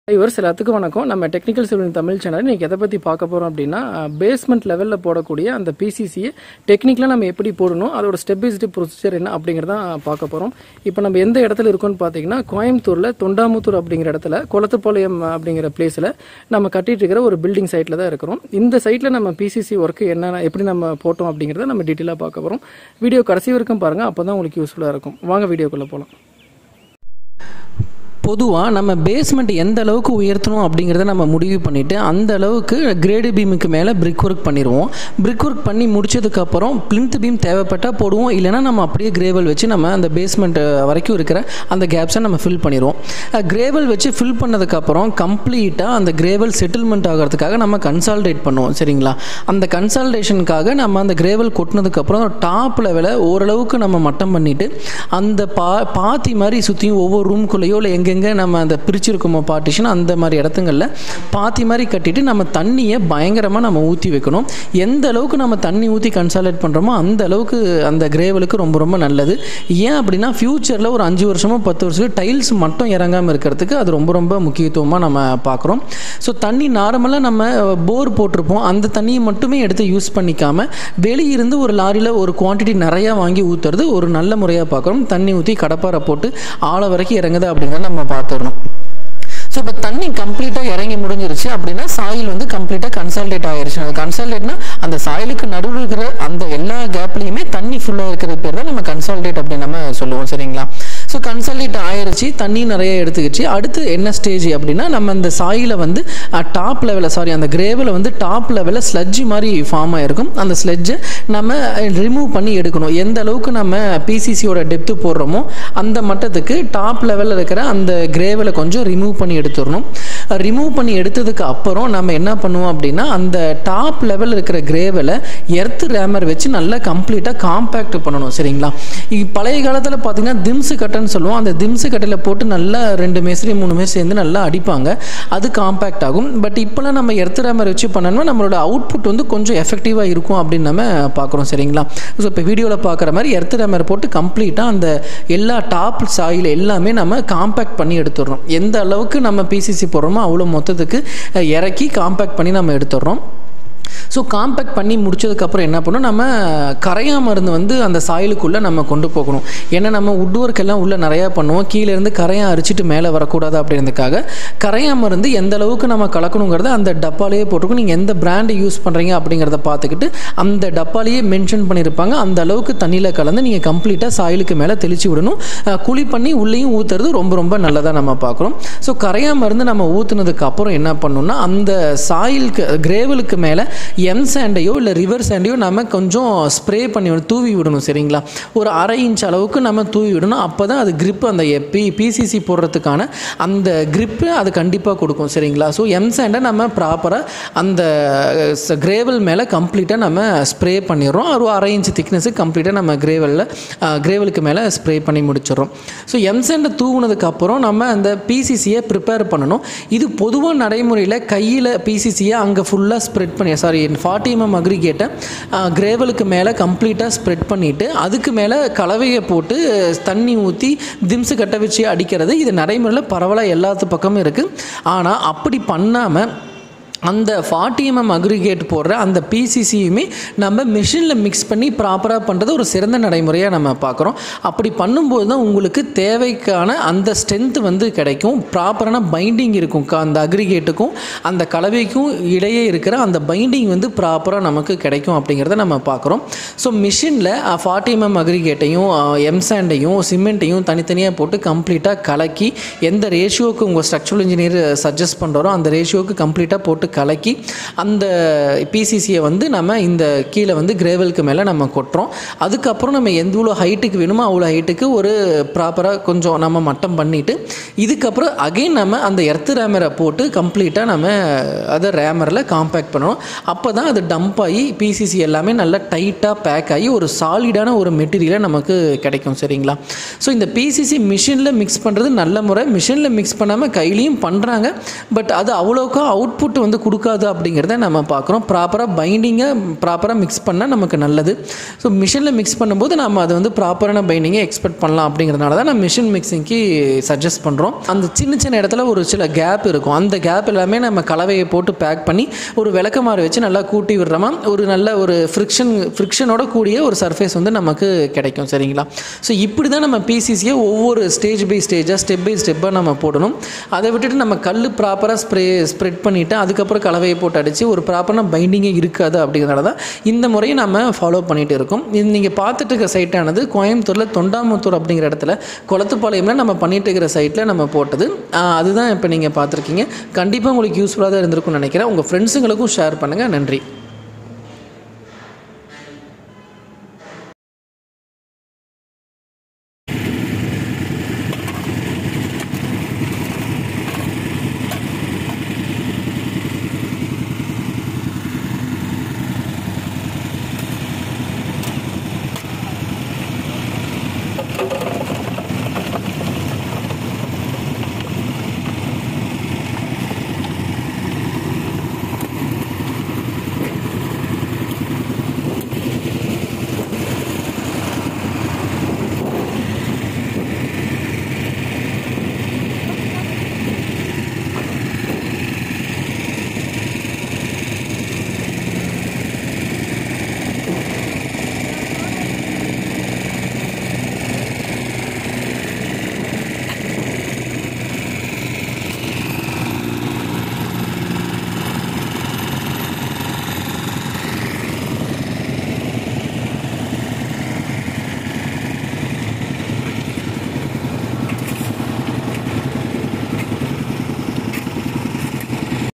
viewers எல்லாத்துக்கும் வணக்கம் நம்ம டெக்னிக்கல் சிவில் தமிழ் சேனல் இன்னைக்கு எதை பற்றி பார்க்க போகிறோம் அப்படின்னா பேஸ்மெண்ட் லெவலில் போடக்கூடிய அந்த பிசிசியை டெக்னிக்கலாக நம்ம எப்படி போடணும் அதோட ஸ்டெப் பை ஸ்டெப் ப்ரொசீஜர் என்ன அப்படிங்கிறத பார்க்க போகிறோம் இப்போ நம்ம எந்த இடத்துல இருக்கோம்னு பார்த்தீங்கன்னா கோயம்புத்தூரில் தொண்டாமுத்தூர் அப்படிங்கிற இடத்துல குளத்துப்பாளையம் அப்படிங்கிற பிளேஸில் நம்ம கட்டிட்டு இருக்கிற ஒரு பில்டிங் சைட்டில் தான் இருக்கிறோம் இந்த சைட்டில் நம்ம பிசிசி ஒர்க்கு என்னென்ன எப்படி நம்ம போட்டோம் அப்படிங்கிறத நம்ம டீட்டெயிலாக பார்க்க போகிறோம் வீடியோ கடைசி வரைக்கும் பாருங்கள் அப்போ தான் உங்களுக்கு யூஸ்ஃபுல்லாக இருக்கும் வாங்க வீடியோக்குள்ளே போகலாம் பொதுவாக நம்ம பேஸ்மெண்ட் எந்த அளவுக்கு உயர்த்தணும் அப்படிங்கிறத நம்ம முடிவு பண்ணிவிட்டு அந்த அளவுக்கு கிரேடு பீமுக்கு மேலே பிரிக் ஒர்க் பண்ணிடுவோம் பிரிக் ஒர்க் பண்ணி முடிச்சதுக்கப்புறம் பிளிந்த் பீம் தேவைப்பட்டால் போடுவோம் இல்லைனா நம்ம அப்படியே கிரேவல் வச்சு நம்ம அந்த பேஸ்மெண்ட் வரைக்கும் இருக்கிற அந்த கேப்ஸை நம்ம ஃபில் பண்ணிடுவோம் கிரேவல் வச்சு ஃபில் பண்ணதுக்கப்புறம் கம்ப்ளீட்டாக அந்த கிரேவல் செட்டில்மெண்ட் ஆகிறதுக்காக நம்ம கன்சால்டேட் பண்ணுவோம் சரிங்களா அந்த கன்சால்டேஷனுக்காக நம்ம அந்த கிரேவல் கொட்டினதுக்கப்புறம் டாப் லெவலை ஓரளவுக்கு நம்ம மட்டம் பண்ணிவிட்டு அந்த பா பாத்தி மாதிரி சுற்றியும் ஒவ்வொரு ரூம்குள்ளேயோ இல்லை எங்கெங்கே நம்ம அந்த பிரிச்சிருக்கோமோ பார்ட்டிஷன் அந்த மாதிரி இடத்துங்களில் பாத்தி மாதிரி கட்டிட்டு நம்ம தண்ணியை பயங்கரமாக நம்ம ஊற்றி வைக்கணும் எந்த அளவுக்கு நம்ம தண்ணி ஊற்றி கன்சாலேட் பண்ணுறோமோ அந்த அளவுக்கு அந்த கிரேவலுக்கு ரொம்ப ரொம்ப நல்லது ஏன் அப்படின்னா ஃப்யூச்சரில் ஒரு அஞ்சு வருஷமோ பத்து வருஷம் டைல்ஸ் மட்டும் இறங்காமல் இருக்கிறதுக்கு அது ரொம்ப ரொம்ப முக்கியத்துவமாக நம்ம பார்க்குறோம் ஸோ தண்ணி நார்மலாக நம்ம போர் போட்டிருப்போம் அந்த தண்ணியை மட்டுமே எடுத்து யூஸ் பண்ணிக்காமல் வெளியிருந்து ஒரு லாரியில் ஒரு குவான்டிட்டி நிறையா வாங்கி ஊற்றுறது ஒரு நல்ல முறையாக பார்க்குறோம் தண்ணி ஊற்றி கடப்பாரை போட்டு ஆழ வரைக்கும் இறங்குது அப்படிங்கிறத நம்ம பார்த்துடணும் ஸோ இப்போ தண்ணி கம்ப்ளீட்டாக இறங்கி முடிஞ்சிருச்சு அப்படின்னா சாயில் வந்து கம்ப்ளீட்டாக கன்சால்டேட் ஆயிருச்சு அது கன்சால்டேட்னா அந்த சாயிலுக்கு நடுவில் இருக்கிற அந்த எல்லா கேப்லேயுமே தண்ணி ஃபுல்லாக இருக்கிறது பேர் தான் நம்ம கன்சால்டேட் அப்படின்னு நம்ம சொல்லுவோம் சரிங்களா ஸோ கன்சால்டேட் ஆயிருச்சு தண்ணி நிறைய எடுத்துக்கிச்சு அடுத்து என்ன ஸ்டேஜ் அப்படின்னா நம்ம அந்த சாயில வந்து டாப் லெவலில் சாரி அந்த கிரேவில் வந்து டாப் லெவலில் ஸ்லட்ஜ் மாதிரி ஃபார்ம் ஆயிருக்கும் அந்த ஸ்லெட்ஜை நம்ம ரிமூவ் பண்ணி எடுக்கணும் எந்த அளவுக்கு நம்ம பிசிசியோட டெப்த்து போடுறோமோ அந்த மட்டத்துக்கு டாப் லெவலில் இருக்கிற அந்த கிரேவில் கொஞ்சம் ரிமூவ் பண்ணி எடுத்துடணும் ரிமூவ் பண்ணி எடுத்ததுக்கு அப்புறம் நம்ம என்ன பண்ணுவோம் அப்படின்னா அந்த டாப் லெவல் இருக்கிற கிரேவில் எர்த் ரேமர் வச்சு நல்லா கம்ப்ளீட்டாக காம்பேக்ட் பண்ணணும் சரிங்களா இ- பழைய காலத்தில் பார்த்தீங்கன்னா திம்ஸு கட்டைன்னு சொல்லுவோம் அந்த திம்ஸு கட்டையில் போட்டு நல்லா ரெண்டு மேஸ்திரி மூணு மேஸ் சேர்ந்து நல்லா அடிப்பாங்க அது காம்பேக்ட் ஆகும் பட் இப்போலாம் நம்ம எர்த் ரேமர் வச்சு பண்ணோம்னா நம்மளோட அவுட்புட் வந்து கொஞ்சம் எஃபெக்டிவாக இருக்கும் அப்படின்னு நம்ம பார்க்குறோம் சரிங்களா ஸோ இப்போ வீடியோவில் பார்க்குற மாதிரி எர்த் ரேமர் போட்டு கம்ப்ளீட்டாக அந்த எல்லா டாப் சாயில் எல்லாமே நம்ம காம்பேக்ட் பண்ணி எடுத்துடுறோம் எந்த அளவுக்கு நம்ம பிசிசி போடுறோமோ அவ்வளோ மொத்தத்துக்கு அஹ், இறக்கி காம்பேக்ட் பண்ணி நம்ம எடுத்துடுறோம் ஸோ காம்பேக்ட் பண்ணி முடிச்சதுக்கப்புறம் என்ன பண்ணணும் நம்ம கரையா மருந்து வந்து அந்த சாயிலுக்குள்ளே நம்ம கொண்டு போகணும் ஏன்னா நம்ம உட் ஒர்க் எல்லாம் உள்ளே நிறையா பண்ணுவோம் கீழே இருந்து கரையா அரிச்சிட்டு மேலே வரக்கூடாது அப்படின்றதுக்காக கரையா மருந்து எந்த அளவுக்கு நம்ம கலக்கணுங்கிறத அந்த டப்பாலேயே போட்டிருக்கோம் நீங்கள் எந்த பிராண்டு யூஸ் பண்ணுறீங்க அப்படிங்கிறத பார்த்துக்கிட்டு அந்த டப்பாலேயே மென்ஷன் பண்ணியிருப்பாங்க அந்த அளவுக்கு தண்ணியில் கலந்து நீங்கள் கம்ப்ளீட்டாக சாயிலுக்கு மேலே தெளிச்சு விடணும் அஹ், குழி பண்ணி உள்ளேயும் ஊற்றுறது ரொம்ப ரொம்ப நல்லதாக நம்ம பார்க்குறோம் ஸோ கரையா மருந்து நம்ம ஊற்றுனதுக்கு அப்புறம் என்ன பண்ணணும்னா அந்த சாயிலுக்கு கிரேவலுக்கு மேலே எம் சாண்டையோ இல்லை ரிவர் சாண்டையோ நம்ம கொஞ்சம் ஸ்ப்ரே பண்ணி விடணும், தூவி விடணும் சரிங்களா ஒரு அரை இன்ச் அளவுக்கு நம்ம தூவி விடணும் அப்போ தான் அது grip அந்த பி பிசிசி போடுறதுக்கான அந்த grip அது கண்டிப்பாக கொடுக்கும் சரிங்களா ஸோ எம் சாண்டை நம்ம ப்ராப்பராக அந்த கிரேவல் மேலே கம்ப்ளீட்டாக நம்ம ஸ்ப்ரே பண்ணிடுறோம் ஒரு அரை இன்ச் திக்னஸு கம்ப்ளீட்டாக நம்ம கிரேவலில் கிரேவலுக்கு மேலே ஸ்ப்ரே பண்ணி முடிச்சிடுறோம் ஸோ எம் சாண்டை தூவுனதுக்கப்புறம் நம்ம அந்த பிசிசியை ப்ரிப்பேர் பண்ணணும் இது பொதுவாக நடைமுறையில் கையில் பிசிசியை அங்கே ஃபுல்லாக ஸ்ப்ரெட் பண்ணி சாரி ஃபார்ட்டி எம்எம் அக்ரிகேட்டை கிரேவலுக்கு மேலே கம்ப்ளீட்டாக ஸ்ப்ரெட் பண்ணிவிட்டு அதுக்கு மேலே கலவையை போட்டு தண்ணி ஊற்றி திம்ஸு கட்ட வச்சு அடிக்கிறது இது நடைமுறையில் பரவலாக எல்லாத்து பக்கமும் இருக்குது ஆனால் அப்படி பண்ணாமல் அந்த ஃபார்ட்டி எம்எம் அக்ரிகேட் போடுற அந்த பிசிசியுமே நம்ம மிஷினில் மிக்ஸ் பண்ணி ப்ராப்பராக பண்ணுறது ஒரு சிறந்த நடைமுறையாக நம்ம பார்க்குறோம் அப்படி பண்ணும்போது தான் உங்களுக்கு தேவைக்கான அந்த ஸ்ட்ரென்த் வந்து கிடைக்கும் ப்ராப்பரான பைண்டிங் இருக்கும் க- அந்த அக்ரிகேட்டுக்கும் அந்த கலவைக்கும் இடையே இருக்கிற அந்த பைண்டிங் வந்து ப்ராப்பராக நமக்கு கிடைக்கும் அப்படிங்கிறத நம்ம பார்க்குறோம் ஸோ மிஷினில் ஃபார்ட்டி எம்எம் அக்ரிகேட்டையும் எம்சாண்டையும் சிமெண்ட்டையும் தனித்தனியாக போட்டு கம்ப்ளீட்டாக கலக்கி எந்த ரேஷியோவுக்கு உங்கள் ஸ்ட்ரக்சரல் இன்ஜினியர் சஜஸ்ட் பண்ணுறாரோ அந்த ரேஷியோவுக்கு கம்ப்ளீட்டாக போட்டு கலக்கி அந்த பிசிசியை வந்து நம்ம இந்த கீழே வந்து கிரேவலுக்கு மேலே நம்ம கொட்டுறோம் அதுக்கப்புறம் நம்ம எந்த இவ்வளோ ஹைட்டுக்கு வேணுமோ அவ்வளோ ஹைட்டுக்கு ஒரு ப்ராப்பராக கொஞ்சம் நம்ம மட்டம் பண்ணிவிட்டு இதுக்கப்புறம் அகைன் நம்ம அந்த எர்த்து ரேமரை போட்டு கம்ப்ளீட்டாக நம்ம அதை ரேமரில் காம்பேக்ட் பண்ணணும் அப்போ தான் அது டம்ப் ஆகி பிசிசி எல்லாமே நல்லா டைட்டாக பேக் ஆகி ஒரு சாலிடான ஒரு மெட்டீரியலை நமக்கு கிடைக்கும் சரிங்களா ஸோ இந்த பிசிசி மிஷினில் மிக்ஸ் பண்ணுறது நல்ல முறை மிஷினில் மிக்ஸ் பண்ணாமல் கையிலையும் பண்ணுறாங்க பட் அது அவ்வளோக்கா அவுட்புட் வந்து கொடுக்காது அப்படிங்கிறத நம்ம பார்க்குறோம் ப்ராப்பராக பைண்டிங்கை ப்ராப்பராக மிக்ஸ் பண்ணால் நமக்கு நல்லது ஸோ மிஷினில் மிக்ஸ் பண்ணும்போது நம்ம அதை வந்து ப்ராப்பரான பைண்டிங்கை எக்ஸ்பெக்ட் பண்ணலாம் அப்படிங்கிறதுனால தான் நம்ம மிஷின் மிக்சிங்க்கு சஜஸ்ட் பண்ணுறோம் அந்த சின்ன சின்ன இடத்துல ஒரு சில கேப் இருக்கும் அந்த கேப் எல்லாமே நம்ம கலவையை போட்டு பேக் பண்ணி ஒரு விளக்கமாறு வச்சு நல்லா கூட்டி விடுறோமா ஒரு நல்ல ஒரு ஃப்ரிக்ஷன் ஃப்ரிக்ஷனோட கூடிய ஒரு சர்ஃபேஸ் வந்து நமக்கு கிடைக்கும் சரிங்களா ஸோ இப்படி தான் நம்ம பிசிசியை ஒவ்வொரு ஸ்டேஜ் பை ஸ்டேஜாக ஸ்டெப் பை ஸ்டெப்பாக நம்ம போடணும் அதை விட்டுட்டு நம்ம கல் ப்ராப்பராக ஸ்ப்ரே ஸ்ப்ரெட் பண்ணிவிட்டு அதுக்கப்புறம் கலவையை போட்டு அடித்து ஒரு ப்ராப்பரான பைண்டிங்கே இருக்காது அப்படிங்கிறனால தான் இந்த முறையை நம்ம ஃபாலோ பண்ணிகிட்டு இருக்கோம் இது நீங்கள் பார்த்துட்டு இருக்க சைட்டானது கோயம்புத்தூரில் தொண்டாமுத்தூர் அப்படிங்கிற இடத்துல குளத்துப்பாளையமில் நம்ம பண்ணிட்டு இருக்கிற சைட்டில் நம்ம போட்டது ஆஹ் அதுதான் இப்போ நீங்கள் பார்த்துருக்கீங்க கண்டிப்பாக உங்களுக்கு யூஸ்ஃபுல்லாக தான் இருந்திருக்கும்னு நினைக்கிறேன் உங்கள் ஃப்ரெண்ட்ஸுங்களுக்கும் ஷேர் பண்ணுங்கள் நன்றி